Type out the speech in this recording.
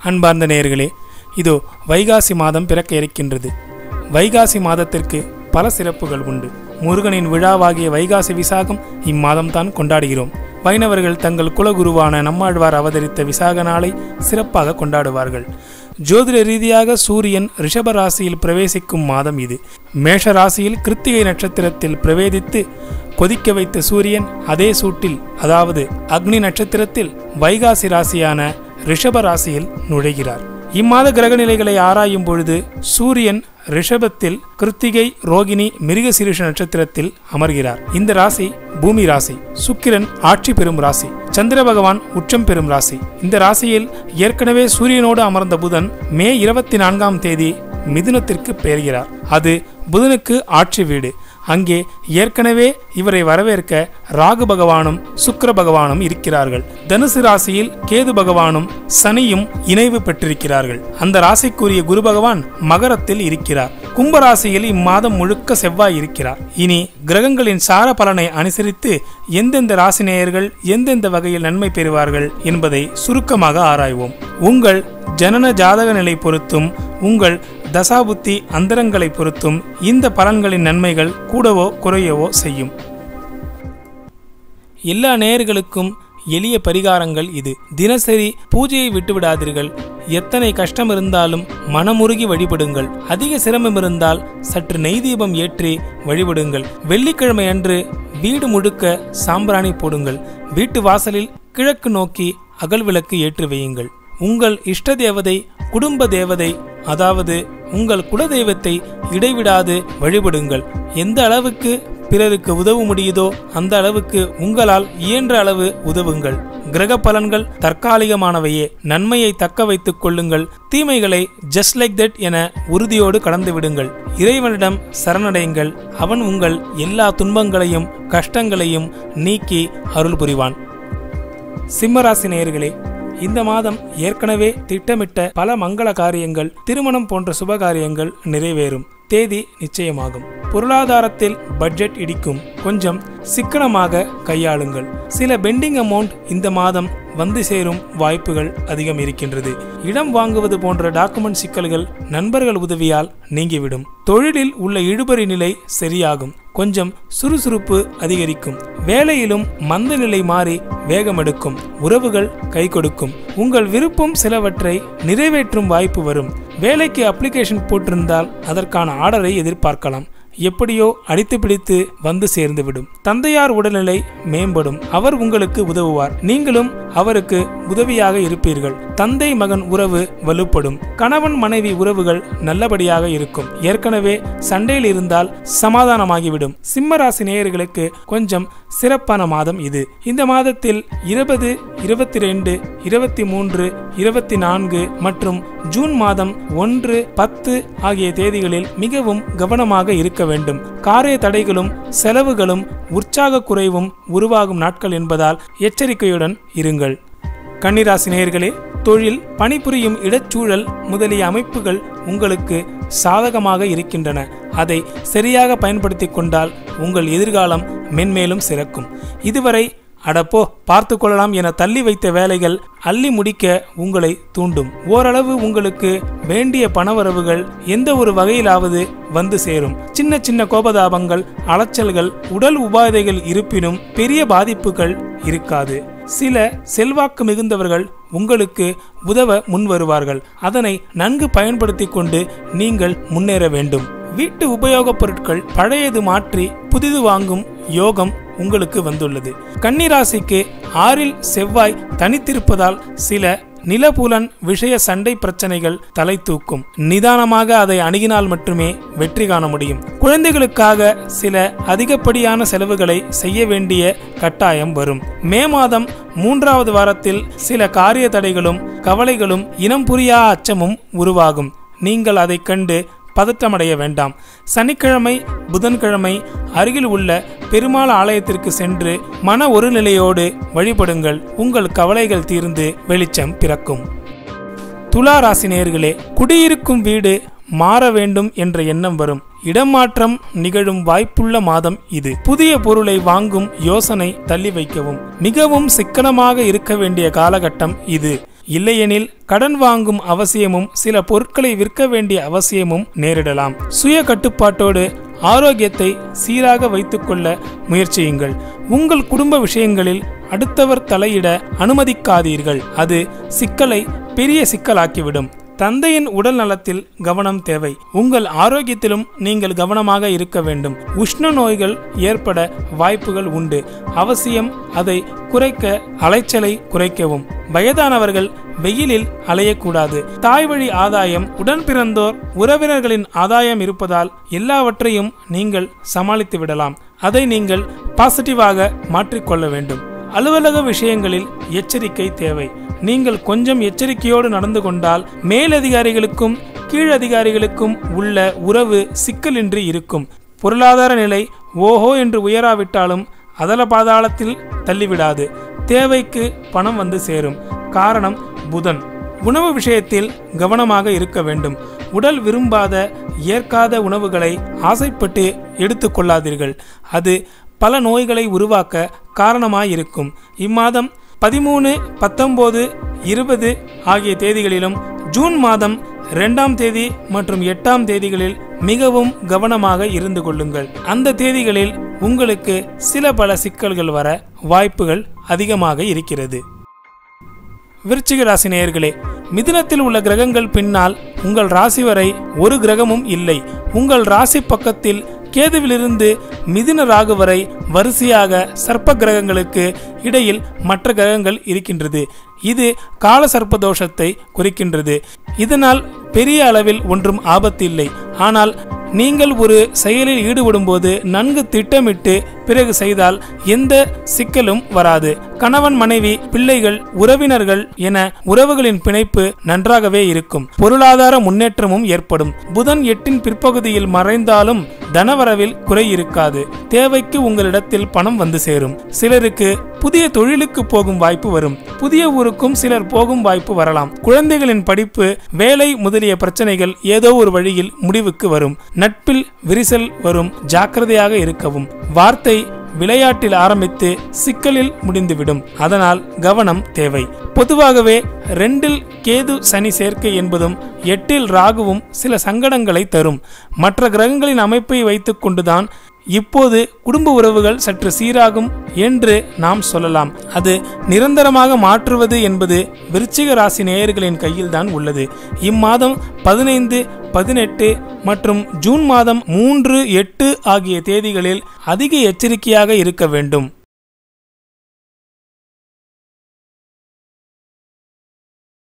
அன்பார்ந்த நேயர்களே இதோ வைகாசி மாதம் பிறக்க இருக்கின்றது வைகாசி மாதத்திற்கு பல சிறப்புகள் உண்டு முருகனின் விழாவாகிய வைகாசி விசாகம் இம்மாதம்தான் கொண்டாடுகிறோம் வைணவர்கள் தங்கள் குலகுருவான நம்மாழ்வார் அவதரித்த விசாக நாளை சிறப்பாக கொண்டாடுவார்கள் ஜோதிட ரீதியாக சூரியன் ரிஷப ராசியில் பிரவேசிக்கும் மாதம் இது மேஷ ராசியில் கிருத்திகை நட்சத்திரத்தில் பிரவேதித்து கொதிக்க வைத்த சூரியன் அதே சூட்டில் அதாவது அக்னி நட்சத்திரத்தில் வைகாசி ராசியான ரிஷப ராசியில் நுழைகிறார் இம்மாத கிரகநிலைகளை ஆராயும் பொழுது சூரியன் ரிஷபத்தில் கிருத்திகை ரோகிணி மிருகசீரிஷ நட்சத்திரத்தில் அமர்கிறார் இந்த ராசி பூமி ராசி சுக்கிரன் ஆட்சி பெறும் ராசி சந்திர பகவான் உச்சம் பெறும் ராசி இந்த ராசியில் ஏற்கனவே சூரியனோடு அமர்ந்த புதன் மே இருபத்தி நான்காம் தேதி மிதுனத்திற்கு பெயர்கிறார் அது புதனுக்கு ஆட்சி வீடு அங்கே ஏற்கனவே இவரை வரவேற்க ராகு பகவானும் சுக்கிர பகவானும் இருக்கிறார்கள் தனுசு ராசியில் கேது பகவானும் சனியும் இணைவு பெற்றிருக்கிறார்கள் அந்த ராசிக்குரிய குரு பகவான் மகரத்தில் இருக்கிறார் கும்ப ராசியில் இம்மாதம் முழுக்க செவ்வாய் இருக்கிறார் இனி கிரகங்களின் சார பலனை அனுசரித்து எந்தெந்த ராசி நேயர்கள் எந்தெந்த வகையில் நன்மை பெறுவார்கள் என்பதை சுருக்கமாக ஆராய்வோம் உங்கள் ஜனன ஜாதக நிலை பொறுத்தும் உங்கள் தசாபுத்தி அந்தரங்களை பொறுத்தும் இந்த பலன்களின் நன்மைகள் கூடவோ குறையவோ செய்யும் எல்லா நேயர்களுக்கும் எளிய பரிகாரங்கள் இது தினசரி பூஜையை விட்டுவிடாதீர்கள் எத்தனை கஷ்டம் இருந்தாலும் மனமுருகி வழிபடுங்கள் அதிக சிரமம் இருந்தால் சற்று நெய் தீபம் ஏற்றி வழிபடுங்கள் வெள்ளிக்கிழமை அன்று வீடு முழுக்க சாம்பிராணி போடுங்கள் வீட்டு வாசலில் கிழக்கு நோக்கி அகல் விளக்கு ஏற்றி வையுங்கள் உங்கள் இஷ்ட தேவதை குடும்ப தேவதை அதாவது உங்கள் குலதெய்வத்தை இடைவிடாது வழிபடுங்கள் எந்த அளவுக்கு பிறருக்கு உதவ முடியுதோ அந்த அளவுக்கு உங்களால் இயன்ற அளவு உதவுங்கள் கிரக பலன்கள் தற்காலிகமானவையே நன்மையை தக்க வைத்துக் கொள்ளுங்கள் தீமைகளை ஜஸ்ட் லைக் தட் என உறுதியோடு கடந்து விடுங்கள் இறைவனிடம் சரணடையுங்கள் அவன் உங்கள் எல்லா துன்பங்களையும் கஷ்டங்களையும் நீக்கி அருள் புரிவான் சிம்மராசி நேயர்களே இந்த மாதம் ஏற்கனவே திட்டமிட்ட பல மங்கள காரியங்கள் திருமணம் போன்ற சுப காரியங்கள் நிறைவேறும் தேதி நிச்சயமாகும் பொருளாதாரத்தில் பட்ஜெட் இடிக்கும் கொஞ்சம் சிக்கனமாக கையாளுங்கள் சில பெண்டிங் அமௌண்ட் இந்த மாதம் வந்து சேரும் வாய்ப்புகள் அதிகம் இருக்கின்றது இடம் வாங்குவது போன்ற டாக்குமெண்ட் சிக்கல்கள் நண்பர்கள் உதவியால் நீங்கிவிடும் தொழிலில் உள்ள இழுபறி நிலை சரியாகும் கொஞ்சம் சுறுசுறுப்பு அதிகரிக்கும் வேலையிலும் மந்த நிலை மாறி வேகமெடுக்கும் உறவுகள் கை கொடுக்கும் உங்கள் விருப்பம் சிலவற்றை நிறைவேற்றும் வாய்ப்பு வரும் வேலைக்கு அப்ளிகேஷன் போட்டிருந்தால் அதற்கான ஆர்டரை எதிர்பார்க்கலாம் எப்படியோ அடித்து பிடித்து வந்து சேர்ந்துவிடும் தந்தையார் உடல்நிலை மேம்படும் அவர் உங்களுக்கு உதவுவார் நீங்களும் அவருக்கு உதவியாக இருப்பீர்கள் தந்தை மகன் உறவு வலுப்படும் கணவன் மனைவி உறவுகள் நல்லபடியாக இருக்கும் ஏற்கனவே சண்டையில் இருந்தால் சமாதானமாகிவிடும் சிம்மராசி நேயர்களுக்கு கொஞ்சம் சிறப்பான மாதம் இது இந்த மாதத்தில் இருபது இருபத்தி ரெண்டு இருபத்தி மூன்று இருபத்தி நான்கு மற்றும் ஜூன் மாதம் ஒன்று பத்து ஆகிய தேதிகளில் மிகவும் கவனமாக இருக்க வேண்டும் காரிய தடைகளும் செலவுகளும் உற்சாக குறைவும் உருவாகும் நாட்கள் என்பதால் எச்சரிக்கையுடன் இருங்கள் கன்னிராசி நேயர்களே தொழில் பணிபுரியும் இடச்சூழல் முதலிய அமைப்புகள் உங்களுக்கு சாதகமாக இருக்கின்றன அதை சரியாக பயன்படுத்தி கொண்டால் உங்கள் எதிர்காலம் மென்மேலும் சிறக்கும் இதுவரை அடப்போ பார்த்து கொள்ளலாம் என தள்ளி வைத்த வேலைகள் அள்ளி முடிக்க உங்களை தூண்டும் ஓரளவு உங்களுக்கு வேண்டிய பணவரவுகள் எந்த ஒரு வகையிலாவது வந்து சேரும் சின்ன சின்ன கோபதாபங்கள் அலைச்சல்கள் உடல் உபாதைகள் இருப்பினும் பெரிய பாதிப்புகள் இருக்காது சில செல்வாக்கு மிகுந்தவர்கள் உங்களுக்கு உதவ முன் வருவார்கள் அதனை நன்கு பயன்படுத்தி கொண்டு நீங்கள் முன்னேற வேண்டும் வீட்டு உபயோகப் பொருட்கள் பழையது மாற்றி புதிது வாங்கும் யோகம் உங்களுக்கு வந்துள்ளது கன்னிராசிக்கு ஆறில் செவ்வாய் தனித்திருப்பதால் சில நிலபுலன் விஷய சண்டை பிரச்சனைகள் தலை தூக்கும் நிதானமாக அதை அணுகினால் மட்டுமே வெற்றி காண முடியும் குழந்தைகளுக்காக சில அதிகப்படியான செலவுகளை செய்ய வேண்டிய கட்டாயம் வரும் மே மாதம் மூன்றாவது வாரத்தில் சில காரிய தடைகளும் கவலைகளும் இனம் புரியா அச்சமும் உருவாகும் நீங்கள் அதைக் கண்டு பதற்றமடைய வேண்டாம் சனிக்கிழமை புதன்கிழமை அருகில் உள்ள பெருமாள் ஆலயத்திற்கு சென்று மன ஒருநிலையோடு வழிபடுங்கள் உங்கள் கவலைகள் தீர்ந்து வெளிச்சம் பிறக்கும் துலா ராசி நேயர்களே குடியிருக்கும் வீடு மாற வேண்டும் என்ற எண்ணம் வரும் இடமாற்றம் நிகழும் வாய்ப்புள்ள மாதம் இது புதிய பொருளை வாங்கும் யோசனை தள்ளி வைக்கவும் மிகவும் சிக்கனமாக இருக்க வேண்டிய காலகட்டம் இது இல்லையெனில் கடன் வாங்கும் அவசியமும் சில பொருட்களை விற்க வேண்டிய அவசியமும் நேரிடலாம் சுய கட்டுப்பாட்டோடு ஆரோக்கியத்தை சீராக வைத்துக்கொள்ள முயற்சியுங்கள் உங்கள் குடும்ப விஷயங்களில் அடுத்தவர் தலையிட அனுமதிக்காதீர்கள் அது சிக்கலை பெரிய சிக்கலாக்கிவிடும் தந்தையின் உடல் நலத்தில் கவனம் தேவை உங்கள் ஆரோக்கியத்திலும் நீங்கள் கவனமாக இருக்க வேண்டும் உஷ்ண நோய்கள் ஏற்பட வாய்ப்புகள் உண்டு அவசியம் அதை குறைக்க அலைச்சலை குறைக்கவும் வயதானவர்கள் வெயிலில் அலையக்கூடாது தாய் வழி ஆதாயம் உடன் பிறந்தோர் உறவினர்களின் ஆதாயம் இருப்பதால் எல்லாவற்றையும் நீங்கள் சமாளித்து விடலாம் அதை நீங்கள் பாசிட்டிவாக மாற்றிக்கொள்ள வேண்டும் அலுவலக விஷயங்களில் எச்சரிக்கை தேவை நீங்கள் கொஞ்சம் எச்சரிக்கையோடு நடந்து கொண்டால் மேலதிகாரிகளுக்கும் கீழதிகாரிகளுக்கும் உள்ள உறவு சிக்கலின்றி இருக்கும் பொருளாதார நிலை ஓஹோ என்று உயராவிட்டாலும் அதல பாதாளத்தில் தள்ளிவிடாது தேவைக்கு பணம் வந்து சேரும் காரணம் புதன் உணவு விஷயத்தில் கவனமாக இருக்க வேண்டும் உடல் விரும்பாத ஏற்காத உணவுகளை ஆசைப்பட்டு எடுத்துக்கொள்ளாதீர்கள் அது பல நோய்களை உருவாக்க காரணமாயிருக்கும் இம்மாதம் பதிமூணு பத்தொன்பது இருபது ஆகிய தேதிகளிலும் ஜூன் மாதம் இரண்டாம் தேதி மற்றும் எட்டாம் தேதிகளில் மிகவும் கவனமாக இருந்து கொள்ளுங்கள் அந்த தேதிகளில் உங்களுக்கு சில பல சிக்கல்கள் வர வாய்ப்புகள் அதிகமாக இருக்கிறது விருச்சிக ராசி நேயர்களே மிதுனத்தில் உள்ள கிரகங்கள் பின்னால் உங்கள் ராசி வரை ஒரு கிரகமும் இல்லை உங்கள் ராசி பக்கத்தில் கேதுவிலிருந்து மிதுன ராகு வரை வரிசையாக சர்ப்ப கிரகங்களுக்கு இடையில் மற்ற கிரகங்கள் இருக்கின்றது இது கால சர்ப்ப தோஷத்தை குறிக்கின்றது இதனால் பெரிய அளவில் ஒன்றும் ஆபத்து இல்லை ஆனால் நீங்கள் ஒரு செயலில் ஈடுபடும்போது நன்கு திட்டமிட்டு பிறகு செய்தால் எந்த சிக்கலும் வராது கணவன் மனைவி பிள்ளைகள் உறவினர்கள் என உறவுகளின் பிணைப்பு நன்றாகவே இருக்கும் பொருளாதார முன்னேற்றமும் ஏற்படும் புதன் எட்டின் பிற்பகுதியில் மறைந்தாலும் தனவரவில் குறை இருக்காது தேவைக்கு உங்களிடத்தில் பணம் வந்து சேரும் சிலருக்கு புதிய தொழிலுக்கு போகும் வாய்ப்பு வரும் புதிய ஊருக்கும் சிலர் போகும் வாய்ப்பு வரலாம் குழந்தைகளின் படிப்பு வேலை முதலிய பிரச்சனைகள் ஏதோ ஒரு வழியில் முடிவுக்கு வரும் நட்பில் விரிசல் வரும் ஜாக்கிரதையாக இருக்கவும் வார்த்தை விளையாட்டில் ஆரம்பித்து சிக்கலில் முடிந்துவிடும் அதனால் கவனம் தேவை பொதுவாகவே ரெண்டில் கேது சனி சேர்க்கை என்பதும் எட்டில் ராகுவும் சில சங்கடங்களை தரும் மற்ற கிரகங்களின் அமைப்பை வைத்துக் கொண்டுதான் இப்போது குடும்ப உறவுகள் சற்று சீராகும் என்று நாம் சொல்லலாம் அது நிரந்தரமாக மாற்றுவது என்பது விருச்சிக ராசி நேயர்களின் கையில்தான் உள்ளது இம்மாதம் பதினைந்து பதினெட்டு மற்றும் ஜூன் மாதம் மூன்று எட்டு ஆகிய தேதிகளில் அதிக எச்சரிக்கையாக இருக்க வேண்டும்